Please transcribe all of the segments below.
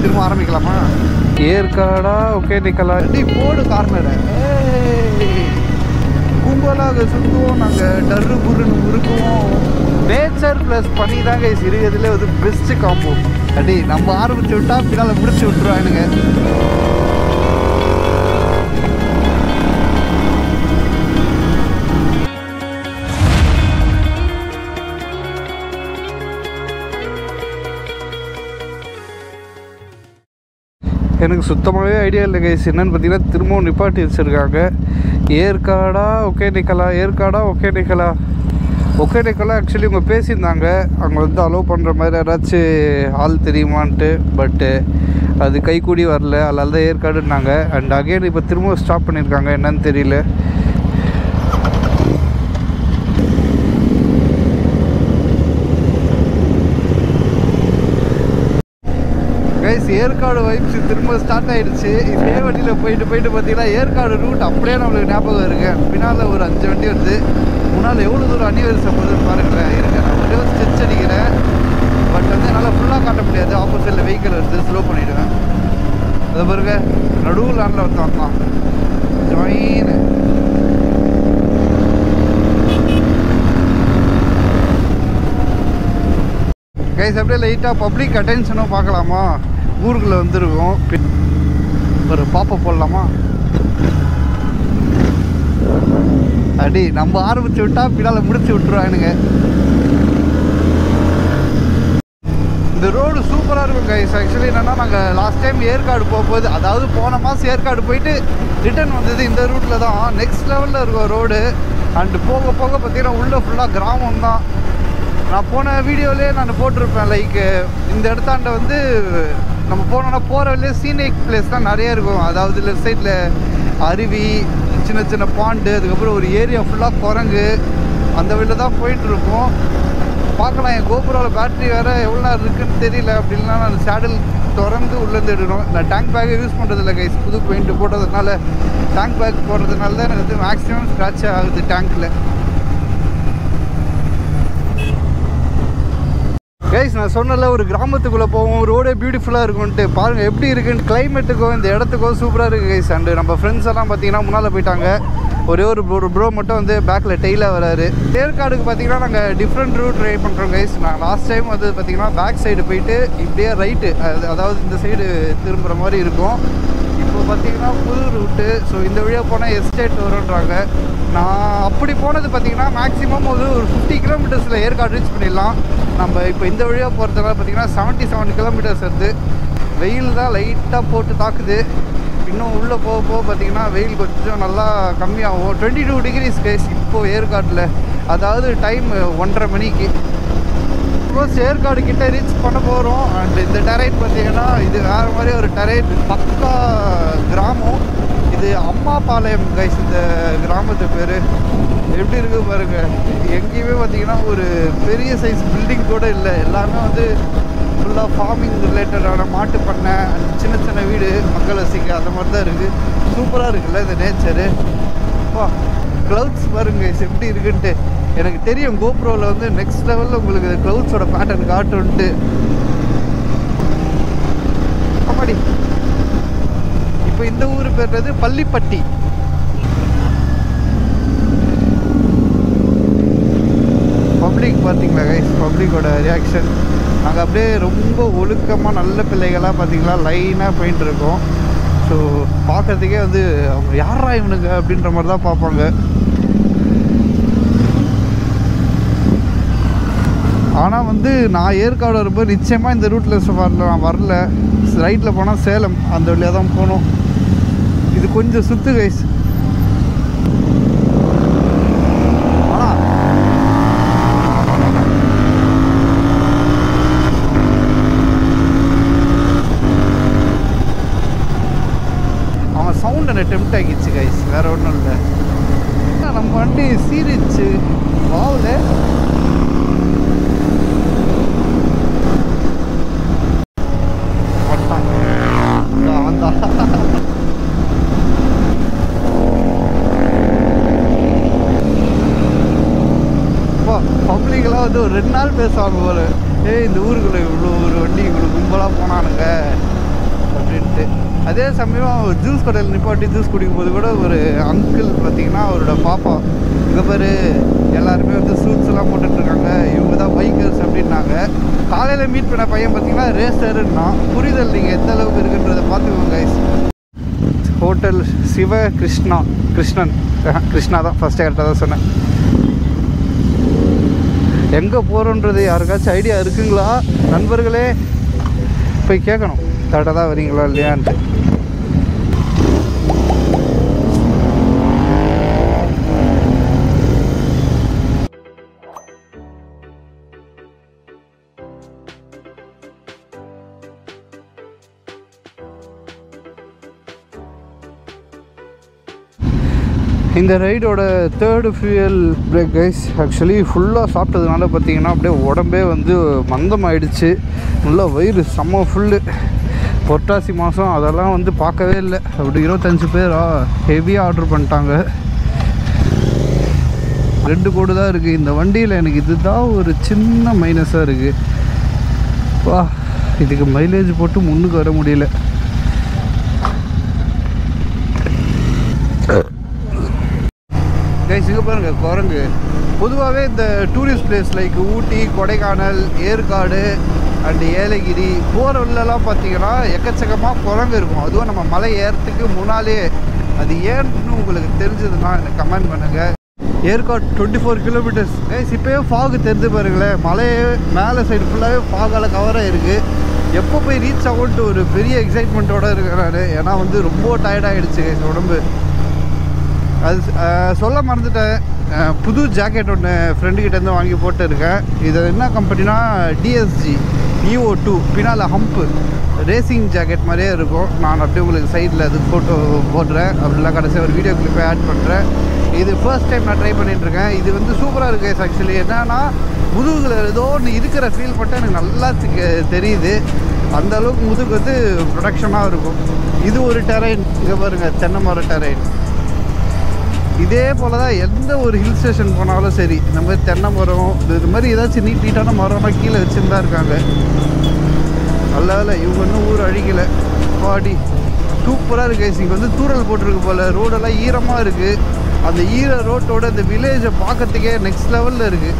திரும்ப ஆரம்பிக்கலாமா ஏற்காடா ஓகே நிக்கலாம் ரெடி போடு கார்னரை கும்பலாக சுற்றுவோம் நாங்கள் டர்ரு புருன்னு முறுக்குவோம் நேச்சர் ப்ளஸ் பண்ணி தாங்க இருக்கிறதுல வந்து பெஸ்ட்டு காம்போ அடி நம்ம ஆரம்பிச்சு விட்டா பின்னால் முடிச்சு விட்டுருவானுங்க எனக்கு சுத்தமாகவே ஐடியா இல்லை கைஸ் என்னன்னு பார்த்தீங்கன்னா திரும்பவும் நிப்பாட்டி வச்சுருக்காங்க ஏற்காடா ஒகே நிக்கலா ஏற்காடா ஒகே நிக்கலா ஒகே நிக்கலா ஆக்சுவலி இவங்க பேசியிருந்தாங்க அவங்க வந்து அலோவ் பண்ணுற மாதிரி யாராச்சும் ஆள் தெரியுமான்ட்டு பட்டு அது கைக்கூடி வரல அதனால தான் ஏற்காடுன்னாங்க அண்ட் அகைன் இப்போ திரும்பவும் ஸ்டாப் பண்ணியிருக்காங்க என்னன்னு தெரியல கைஸ் ஏற்காடு வைப்ஸ் திரும்ப ஸ்டார்ட் ஆயிடுச்சு இதே வண்டியில் போயிட்டு போயிட்டு பார்த்தீங்கன்னா ஏற்காடு ரூட் அப்படியே நம்மளுக்கு ஞாபகம் இருக்கு பின்னால் ஒரு அஞ்சு வண்டி வருது முன்னால் எவ்வளோ தூரம் அணிவரிசை போகுதுன்னு பாருங்களேன் இருக்கு நான் ஒரே ஒரு ஸ்டெச் அடிக்கிறேன் பட் வந்து என்னால் ஃபுல்லாக காட்ட முடியாது ஆப்போசிட்டில் வெஹிக்கிள் வருது ஸ்லோ பண்ணிவிடுவேன் அது பாருங்க நடுவில் லேண்டில் ஒருத்தன் வந்தான் ஜாயின் கைஸ் அப்படியே லைட்டாக பப்ளிக் அட்டென்ஷனும் பார்க்கலாமா ஊருக்குள்ளே வந்துருக்கோம் பின் ஒரு பாப்பா போடலாமா அடி நம்ம ஆரம்பிச்சு விட்டா பின்னால் முடிச்சு விட்டுருவானுங்க இந்த ரோடு சூப்பராக இருக்கும் கைஸ் ஆக்சுவலி என்னென்னா நாங்கள் லாஸ்ட் டைம் ஏற்காடு போகும்போது அதாவது போன மாதம் ஏற்காடு போயிட்டு ரிட்டர்ன் வந்தது இந்த ரூட்டில் தான் நெக்ஸ்ட் லெவலில் இருக்கும் ரோடு அண்டு போக போக பார்த்தீங்கன்னா உள்ளே ஃபுல்லாக கிராமம் தான் நான் போன வீடியோவிலே நான் போட்டிருப்பேன் லைக் இந்த இடத்தாண்ட வந்து நம்ம போனோன்னா போகிற வழியே சீனிக் பிளேஸ்லாம் நிறைய இருக்கும் அதாவது லெஃப்ட் சைடில் அருவி சின்ன சின்ன பாண்டு அதுக்கப்புறம் ஒரு ஏரியா ஃபுல்லாக குரங்கு அந்த வழியில் தான் போயிட்டு இருப்போம் பார்க்கலாம் என் கோபுரோவில் பேட்டரி வேறு எவ்வளோ நேரம் இருக்குன்னு தெரியல அப்படின்னா நான் சேடல் திறந்து உள்ளேருந்து எடுக்கணும் நான் டேங்க் பேக்கை யூஸ் பண்ணுறதில்ல கைஸ் புது பெயிண்ட் போட்டதுனால டேங்க் பேக் போடுறதுனால தான் எனக்கு வந்து மேக்ஸிமம் ஸ்க்ராட்ச் ஆகுது டேங்க்கில் கைஸ் நான் சொன்னல ஒரு கிராமத்துக்குள்ளே போவோம் ரோடே பியூட்டிஃபுல்லாக இருக்கும்ன்ட்டு பாருங்கள் எப்படி இருக்குன்னு கிளைமேட்டுக்கும் இந்த இடத்துக்கும் சூப்பராக இருக்குது கைஸ் அண்டு நம்ம ஃப்ரெண்ட்ஸ் எல்லாம் பார்த்தீங்கன்னா முன்னால் போயிட்டாங்க ஒரே ஒரு ஒரு ப்ரோ மட்டும் வந்து பேக்கில் டெய்லாக வராரு ஏற்காடுக்கு பார்த்தீங்கன்னா நாங்கள் டிஃப்ரெண்ட் ரூட் ட்ரை பண்ணுறோம் கைஸ் நான் லாஸ்ட் டைம் வந்து பார்த்தீங்கன்னா பேக் சைடு போயிட்டு இப்படியே ரைட்டு அதாவது இந்த சைடு திரும்புகிற மாதிரி இருக்கும் இப்போ பார்த்தீங்கன்னா புது ரூட்டு ஸோ இந்த வழியாக போனால் எஸ்டேட் வரும்ன்றாங்க நான் அப்படி போனது பார்த்தீங்கன்னா மேக்ஸிமம் ஒரு ஒரு ஃபிஃப்டி கிலோமீட்டர்ஸில் ஏற்காடு ரீச் பண்ணிடலாம் நம்ம இப்போ இந்த வழியாக போகிறதுனால பார்த்தீங்கன்னா செவன்ட்டி செவன் கிலோமீட்டர்ஸ் வருது வெயில் தான் லைட்டாக போட்டு தாக்குது இன்னும் உள்ளே போக போக பார்த்தீங்கன்னா வெயில் கொஞ்சம் நல்லா கம்மியாகும் டுவெண்ட்டி டூ டிகிரிஸ் கேஸ் இப்போது ஏற்காட்டில் அதாவது டைம் ஒன்றரை மணிக்கு க்ளோஸ் ஏற்காடு கிட்ட ரீச் பண்ண போகிறோம் அண்ட் இந்த டெரைன் பார்த்தீங்கன்னா இது வேறு மாதிரி ஒரு டெரைன் பக்கா கிராமம் இது அம்மாபாளையம் கைஸ் இந்த கிராமத்து பேர் எப்படி இருக்கு பாருங்க எங்கேயுமே பார்த்தீங்கன்னா ஒரு பெரிய சைஸ் பில்டிங் கூட இல்லை எல்லாமே வந்து ஃபுல்லாக ஃபார்மிங் ரிலேட்டடான மாட்டு பண்ணை and சின்ன சின்ன வீடு மக்கள் வசிக்க அந்த மாதிரி தான் இருக்குது சூப்பராக இருக்குல்ல இந்த நேச்சரு அப்பா க்ளவுட்ஸ் பாருங்க guys எப்படி இருக்குன்ட்டு எனக்கு தெரியும் கோப்ரோவில் வந்து நெக்ஸ்ட் லெவலில் உங்களுக்கு க்ளவுட்ஸோட பேட்டர்ன் காட்டுன்ட்டு ஆமாடி இப்போ இந்த ஊர் பேர்றது பள்ளிப்பட்டி பப்ளிக் பார்த்தீங்களா கைஸ் பப்ளிக்கோட ரியாக்ஷன் நாங்கள் அப்படியே ரொம்ப ஒழுக்கமாக நல்ல பிள்ளைகளாக பார்த்தீங்களா லைனாக போயிட்டு இருக்கோம் ஸோ பார்க்கறதுக்கே வந்து அவங்க யாரா இவனுங்க அப்படின்ற மாதிரி தான் பார்ப்பாங்க ஆனால் வந்து நான் ஏற்காடு வரும்போது நிச்சயமாக இந்த ரூட்டில் வரல நான் வரல ரைட்டில் போனால் சேலம் அந்த வழியாக தான் போகணும் இது கொஞ்சம் சுத்து கைஸ் ஆனால் அவன் சவுண்ட் எனக்கு டெம்ட் ஆகிடுச்சு கைஸ் வேற ஒன்றும் இல்லை நம்ம வண்டி சீரிச்சு வாவில் பப்ளிக்கெல்லாம் வந்து ஒரு ரெண்டு நாள் பேசுவாங்க போல ஏய் இந்த ஊருக்குள்ள இவ்வளோ ஒரு வண்டி இவ்வளோ கும்பலாக போனானுங்க அதே சமயம் ஜூஸ் கடையில் நிப்பாட்டி ஜூஸ் குடிக்கும் போது கூட ஒரு அங்கிள் பார்த்தீங்கன்னா அவரோட பாப்பா இங்கே பாரு எல்லாருமே வந்து சூட்ஸ் எல்லாம் போட்டுட்டு இருக்காங்க இவங்க தான் பைக்கர்ஸ் அப்படின்னாங்க காலையில் மீட் பண்ண பையன் பார்த்தீங்கன்னா ரேசருன்னா புரிதல் நீங்கள் எந்த அளவுக்கு இருக்குன்றதை பார்த்துக்கோங்க கைஸ் ஹோட்டல் சிவ கிருஷ்ணா கிருஷ்ணன் ஆஹா, கிருஷ்ணா தான் ஃபஸ்ட்டு கரெக்டாக தான் சொன்னேன் எங்கே போகிறோன்றது யாருக்காச்சும் ஐடியா இருக்குங்களா நண்பர்களே போய் கேட்கணும் கரெக்டாக தான் வரீங்களா இல்லையான்ட்டு இந்த ரைடோட third fuel break guys actually ஃபுல்லாக சாப்பிட்டதுனால பார்த்தீங்கன்னா அப்படியே உடம்பே வந்து மந்தம் ஆயிடுச்சு நல்லா வயிறு செம்ம ஃபுல்லு புரட்டாசி மாதம் அதெல்லாம் வந்து பார்க்கவே இல்லை அப்படி இருபத்தஞ்சு பேரா ஹெவியாக ஆர்டர் பண்ணிட்டாங்க ரெண்டு கோடு தான் இருக்குது இந்த வண்டியில் எனக்கு இதுதான் ஒரு சின்ன மைனஸாக இருக்குது வா இதுக்கு மைலேஜ் போட்டு முன்னுக்கு வர முடியல கைஸ் இங்கே பாருங்க குரங்கு பொதுவாகவே இந்த tourist place like Ooty Kodaikanal Yercaud and Yelagiri போகிற வழிலலாம் பார்த்தீங்கன்னா எக்கச்சக்கமாக குரங்கு இருக்கும் அதுவும் நம்ம மலை ஏறத்துக்கு முன்னாலே அது ஏன்னு உங்களுக்கு தெரிஞ்சதுன்னா எனக்கு கமெண்ட் பண்ணுங்கள் Yercaud twenty four kilometres guys இப்போயே ஃபாகு தெரிஞ்சு பாருங்களேன் மலையே மேலே சைடு ஃபுல்லாகவே ஃபாகால் கவராக இருக்குது எப்போ போய் ரீச் ஆகும்ட்டு ஒரு பெரிய எக்ஸைட்மெண்ட்டோட இருக்கேன் நான் ஏன்னா வந்து ரொம்ப டயர்டாகிடுச்சு கைஸ் உடம்பு அது அஹ், சொல்ல மறந்துட்டேன் அஹ், புது ஜாக்கெட் ஒன்று ஃப்ரெண்டுக்கிட்டேருந்து வாங்கி போட்டு இருக்கேன் இது என்ன கம்பெனினா டிஎஸ்ஜி இஓ டூ பின்னால் ஹம்ப்பு ரேசிங் ஜாக்கெட் மாதிரியே இருக்கும் நான் அப்படியே உங்களுக்கு சைடில் அது ஃபோட்டோ போடுறேன் அப்படிலாம் கடைசியாக ஒரு வீடியோ கிளிப்பை ஆட் பண்ணுறேன் இது ஃபர்ஸ்ட் டைம் நான் ட்ரை பண்ணிட்டுருக்கேன் இது வந்து சூப்பராக இருக்குது ஆக்சுவலி என்னன்னா முதுகில் ஏதோ ஒன்று இருக்கிற ஃபீல் மட்டும் எனக்கு நல்லா தெ- தெரியுது அந்த அளவுக்கு முதுகு வந்து ப்ரொடக்ஷனாக இருக்கும் இது ஒரு டெரைன் இங்கே பாருங்கள் தென்னை மரம் டெரைன் இதே போல் தான் எந்த ஒரு ஹில் ஸ்டேஷன் போனாலும் சரி இந்த மாதிரி தென்னை மரம் இது இது மாதிரி ஏதாச்சும் நீட் நீட்டான மரம்லாம் கீழே வச்சுன்னு தான் இருக்காங்க நல்ல வேலை இவங்க இன்னும் ஊர் அழிக்கலை பாடி சூப்பராக இருக்கு இங்கே வந்து தூரல் போட்டிருக்கு போல் ரோடெல்லாம் ஈரமாக இருக்குது அந்த ஈர ரோட்டோட இந்த வில்லேஜை பார்க்கறதுக்கே நெக்ஸ்ட் லெவலில் இருக்குது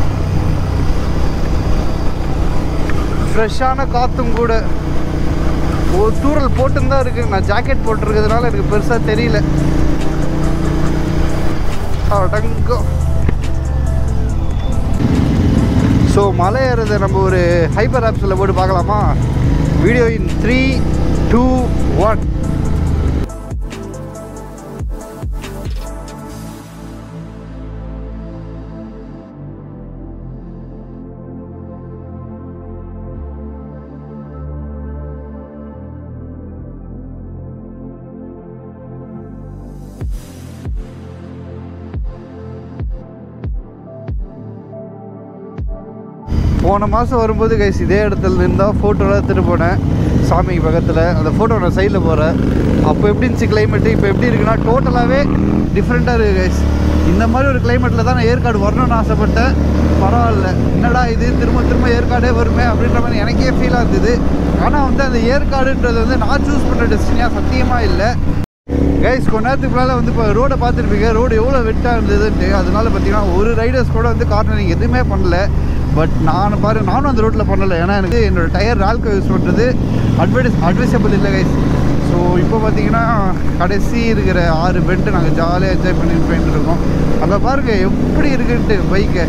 ஃப்ரெஷ்ஷான காற்றும் கூட ஒரு தூரல் போட்டுன்னு தான் இருக்குது நான் ஜாக்கெட் போட்டிருக்கிறதுனால எனக்கு பெருசாக தெரியல அடங்கும் ஸோ மலை ஏறதை நம்ம ஒரு ஹைப்பர் ஆப்ஸில் போட்டு பார்க்கலாமா video in three two one போன மாதம் வரும்போது கைஸ் இதே இடத்துல இருந்தால் ஃபோட்டோலாம் எடுத்துகிட்டு போனேன் சாமிக்கு பக்கத்தில் அந்த ஃபோட்டோ நான் சைடில் போகிறேன் அப்போ எப்படி இருந்துச்சு கிளைமேட்டு இப்போ எப்படி இருக்குன்னா டோட்டலாகவே டிஃப்ரெண்ட்டாக இருக்குது கைஸ் இந்த மாதிரி ஒரு கிளைமேட்டில் தான் நான் ஏற்காடு வரணும்னு ஆசைப்பட்டேன் பரவாயில்ல என்னடா இது திரும்ப திரும்ப ஏற்காடே வருமே அப்படின்ற மாதிரி எனக்கே ஃபீலாக இருந்தது ஆனால் வந்து அந்த ஏற்காடுன்றது வந்து நான் சூஸ் பண்ணுற டெஸ்டினியாக சத்தியமாக இல்லை கைஸ் கொஞ்ச நேரத்துக்கு முன்னால் வந்து இப்போ ரோடை பார்த்துருப்பீங்க ரோடு எவ்வளோ வெட்டாக இருந்ததுன்ட்டு அதனால பார்த்தீங்கன்னா ஒரு ரைடர்ஸ் கூட வந்து கார்னரிங் எதுவுமே பண்ணல பட் நான் பாரு நானும் அந்த ரோட்டில் பண்ணலை ஏன்னா எனக்கு என்னோட டயர் ரால்கோ யூஸ் பண்ணுறது அட்வைஸ் அட்வைசபிள் இல்லை கைஸ் ஸோ இப்போ பார்த்தீங்கன்னா கடைசி இருக்கிற ஆறு பெண்டு நாங்கள் ஜாலியாக என்ஜாய் பண்ணி போயிட்டு இருக்கோம் அங்கே பாருங்க எப்படி இருக்குன்ட்டு பைக்கை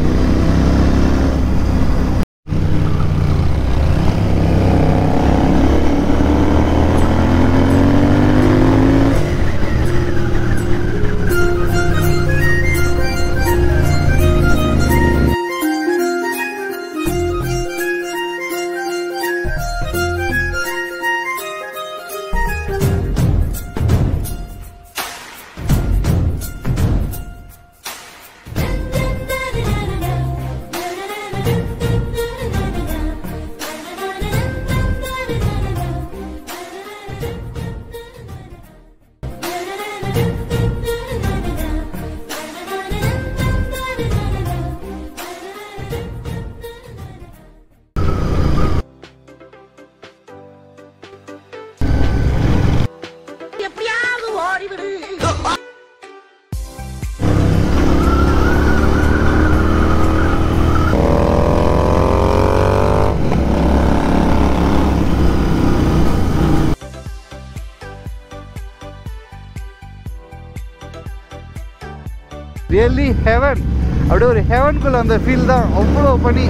ரியலி ஹெவன் அப்படியே ஒரு ஹெவனுக்குள்ள அந்த ஃபீல் தான் அவ்வளோ பனி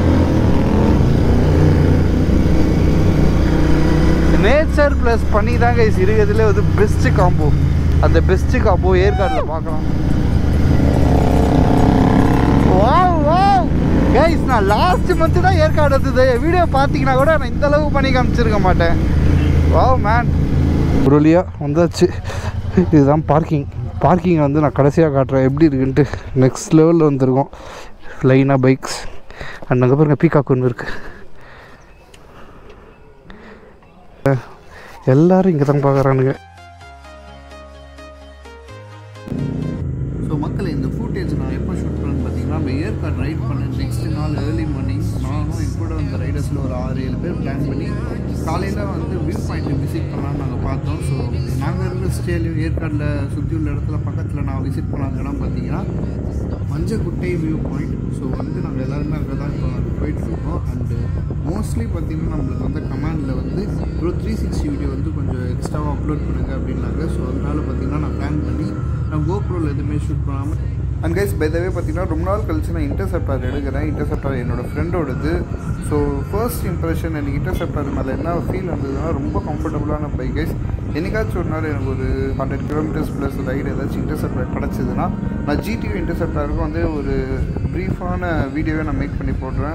நேச்சர் ப்ளஸ் பனி தான் கைஸ் இருக்கிறதுல வந்து பெஸ்ட்டு காம்போ அந்த பெஸ்ட்டு காம்போ ஏற்காடில் பார்க்கலாம் வாவ் வாவ் கைஸ் நான் லாஸ்ட் மந்த்து தான் ஏற்காடு வந்தது வீடியோ பார்த்தீங்கன்னா கூட நான் இந்த அளவு பண்ணி காமிச்சிருக்க மாட்டேன் வாவ் மேன் புருளியா வந்தாச்சு இதுதான் பார்க்கிங் பார்க்கிங்கை வந்து நான் கடைசியாக காட்டுறேன் எப்படி இருக்குன்ட்டு நெக்ஸ்ட் லெவலில் வந்திருக்கோம் லைனாக பைக்ஸ் அண்ட் அங்கே பாருங்க பீகாக் ஒன்று இருக்குது எல்லாரும் இங்கே தான் பார்க்குறானுங்க ஸோ மக்கள் இந்த ஃபுட்டேஜ் நான் எப்போ ஷூட் பண்ணேன்னு பார்த்தீங்கன்னா நம்ம ஏற்காடு ரைட் பண்ணேன் நெக்ஸ்ட் நாள் ஏர்லி மார்னிங் நானும் என் கூட வந்த ரைடர்ஸில் ஒரு ஆறு ஏழு பேர் பிளான் பண்ணி காலையில் வந்து வியூ பாயிண்ட் விசிட் பண்ணலாம்னு நாங்கள் பார்த்தோம் ஸோ நாங்கள் இருந்த ஸ்டேலையும் ஏற்காடில் சுற்றி உள்ள இடத்துல பக்கத்தில் நான் விசிட் பண்ண அந்த இடம் பார்த்தீங்கன்னா மஞ்சக்குட்டை வியூ பாயிண்ட் ஸோ வந்து நாங்கள் எல்லாருமே அங்கே தான் இப்போ போயிட்டுருக்கோம் அண்டு மோஸ்ட்லி பார்த்தீங்கன்னா நம்மளுக்கு வந்து கமாண்டில் வந்து ஒரு த்ரீ சிக்ஸ்டி வீடியோ வந்து கொஞ்சம் எக்ஸ்ட்ராவாக அப்லோட் பண்ணுங்க அப்படின்னாங்க ஸோ அதனால பார்த்தீங்கன்னா நான் பிளான் பண்ணி நான் கோப்ரோவில் எதுவுமே ஷூட் பண்ணாமல் அண்ட் கைஸ் பைதவே பார்த்தீங்கன்னா ரொம்ப நாள் கழிச்சு நான் இன்டர்செப்டார் எடுக்கிறேன் இன்டர்செப்டார் என்னோட ஃப்ரெண்டோடது ஸோ ஃபர்ஸ்ட் இம்ப்ரெஷன் எனக்கு இன்டர்செப்டார் மேலே என்ன ஃபீல் வந்ததுன்னா ரொம்ப கம்ஃபர்டபுளான பைக் கைஸ் என்னைக்காச்சும் ஒரு நாள் எனக்கு ஒரு ஹண்ட்ரட் கிலோமீட்டர்ஸ் ப்ளஸ் ரைடு ஏதாச்சும் இன்டர்செப்டார் கிடச்சிதுன்னா நான் ஜிடிவி இன்டர்செப்டாருக்கும் வந்து ஒரு ப்ரீஃபான வீடியோவை நான் மேக் பண்ணி போடுறேன்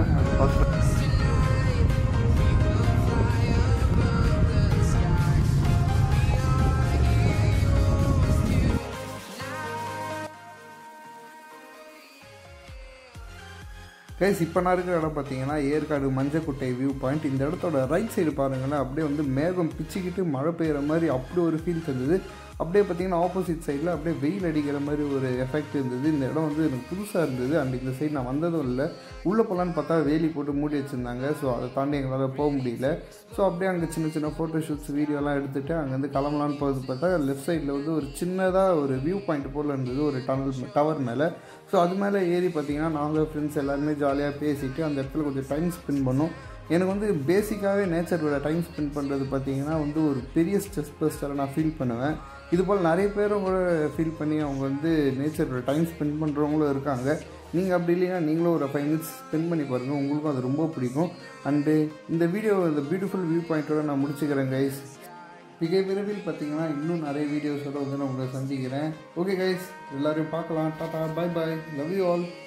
கைஸ் இப்போ நான் இருக்கிற இடம் பார்த்தீங்கன்னா ஏற்காடு மஞ்சக்குட்டை வியூ பாயிண்ட் இந்த இடத்தோட ரைட் சைடு பாருங்களேன் அப்படியே வந்து மேகம் பிச்சுக்கிட்டு மழை பெய்கிற மாதிரி அப்படி ஒரு ஃபீல் தந்தது அப்படியே பார்த்தீங்கன்னா ஆப்போசிட் சைடில் அப்படியே வெயில் அடிக்கிற மாதிரி ஒரு எஃபெக்ட் இருந்தது இந்த இடம் வந்து எனக்கு புதுசாக இருந்தது அண்ட் இந்த சைடு நான் வந்ததும் இல்லை உள்ளே போகலான்னு பார்த்தா வேலி போட்டு மூடி வச்சுருந்தாங்க ஸோ அதை தாண்டி எங்களால் போக முடியல ஸோ அப்படியே அங்கே சின்ன சின்ன ஃபோட்டோ ஷூட்ஸ் வீடியோலாம் எடுத்துகிட்டு அங்கேருந்து கிளம்பலான்னு போகிறது பார்த்தா லெஃப்ட் சைடில் வந்து ஒரு சின்னதாக ஒரு வியூ பாயிண்ட் போல் இருந்தது ஒரு டனல் டவர் மேலே ஸோ அது மேலே ஏறி பார்த்தீங்கன்னா நாங்கள் ஃப்ரெண்ட்ஸ் எல்லாருமே ஜாலியாக பேசிட்டு அந்த இடத்துல கொஞ்சம் டைம் ஸ்பெண்ட் பண்ணோம் எனக்கு வந்து பேசிக்காகவே நேச்சரோட டைம் ஸ்பெண்ட் பண்ணுறது பார்த்தீங்கன்னா வந்து ஒரு பெரிய ஸ்ட்ரெஸ் பஸ்டரை நான் ஃபீல் பண்ணுவேன் இது போல் நிறைய பேரும் கூட ஃபீல் பண்ணி அவங்க வந்து நேச்சரோட டைம் ஸ்பெண்ட் பண்ணுறவங்களும் இருக்காங்க நீங்கள் அப்படி இல்லைன்னா நீங்களும் ஒரு ஃபைவ் மினிட்ஸ் ஸ்பெண்ட் பண்ணி பாருங்கள் உங்களுக்கும் அது ரொம்ப பிடிக்கும் அண்டு இந்த வீடியோ இந்த பியூட்டிஃபுல் வியூ பாயிண்ட்டோட நான் முடிச்சுக்கிறேன் கைஸ் மிக விரைவில் பார்த்தீங்கன்னா இன்னும் நிறைய வீடியோஸோட வந்து நான் உங்களை சந்திக்கிறேன் ஓகே கைஸ் எல்லாரையும் பார்க்கலாம் tata bye bye love you all